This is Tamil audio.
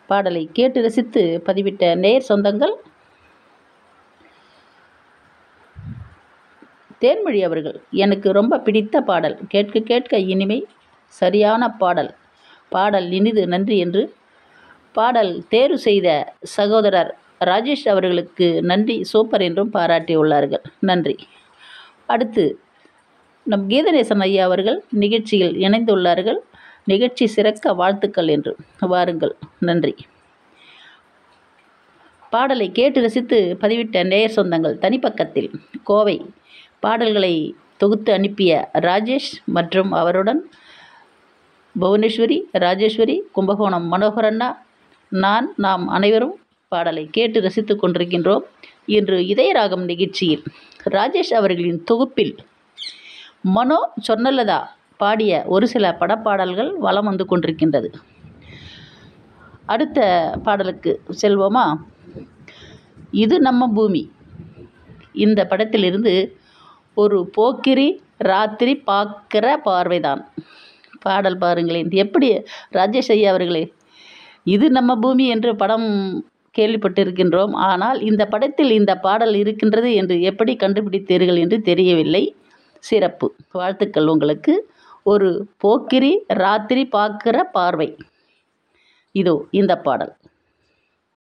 பாடலை கேட்டு ரசித்து பதிவிட்ட நேர் சொந்தங்கள் தேன்மொழி அவர்கள் எனக்கு ரொம்ப பிடித்த பாடல் கேட்க கேட்க இனிமை சரியான பாடல் பாடல் இனிது நன்றி என்று பாடல் தேர்வு செய்த சகோதரர் ராஜேஷ் அவர்களுக்கு நன்றி சூப்பர் என்றும் பாராட்டியுள்ளார்கள் நன்றி அடுத்து நம் கீதநேசன் ஐயா அவர்கள் நிகழ்ச்சியில் இணைந்துள்ளார்கள் நிகழ்ச்சி சிறக்க வாழ்த்துக்கள் என்று வாருங்கள் நன்றி பாடலை கேட்டு ரசித்து பதிவிட்ட நேயர் சொந்தங்கள் தனிப்பக்கத்தில் கோவை பாடல்களை தொகுத்து அனுப்பிய ராஜேஷ் மற்றும் அவருடன் புவனேஸ்வரி ராஜேஸ்வரி கும்பகோணம் மனோகரண்ணா நான் நாம் அனைவரும் பாடலை கேட்டு ரசித்து கொண்டிருக்கின்றோம் இன்று இதயராகம் நிகழ்ச்சியில் ராஜேஷ் அவர்களின் தொகுப்பில் மனோ சொன்னல்லதா பாடிய ஒரு சில படப்பாடல்கள் வலம் வந்து கொண்டிருக்கின்றது அடுத்த பாடலுக்கு செல்வோமா இது நம்ம பூமி இந்த படத்திலிருந்து ஒரு போக்கிரி ராத்திரி பார்க்குற பார்வைதான் பாடல் பாருங்களேன் எப்படி ராஜேஷ் ஐயா அவர்களே இது நம்ம பூமி என்று படம் கேள்விப்பட்டிருக்கின்றோம் ஆனால் இந்த படத்தில் இந்த பாடல் இருக்கின்றது என்று எப்படி கண்டுபிடித்தீர்கள் என்று தெரியவில்லை சிறப்பு வாழ்த்துக்கள் உங்களுக்கு ஒரு போக்கிரி ராத்திரி பார்க்குற பார்வை இதோ இந்த பாடல்